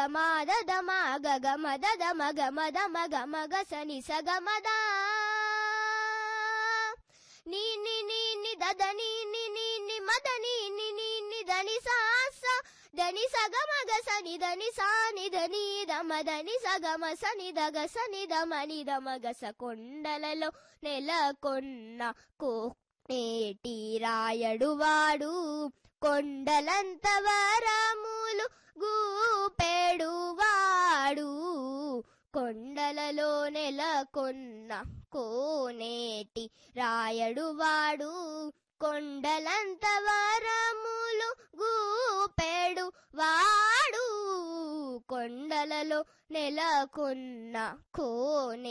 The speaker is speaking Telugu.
మాదద మా గగ మదద మగ మద మగ మగ సని సగ మద నీ ని ని ని దద ని ని ని ని మద ని ని ని ని దని సా స దని సగ మగ సని దని సా ని దని దమ దని సగమ సని దగ సని దమ ని దమ గస కొండలలో నెలకొన్న కోనేటి రాయడువాడు కొండలంత వరములు గూపెడువాడు కొండలలో నెలకొన్న కోనేటి రాయడువాడు కొండలంత వరములు గూపెడు వాడు కొండలలో నెలకొన్న కోనే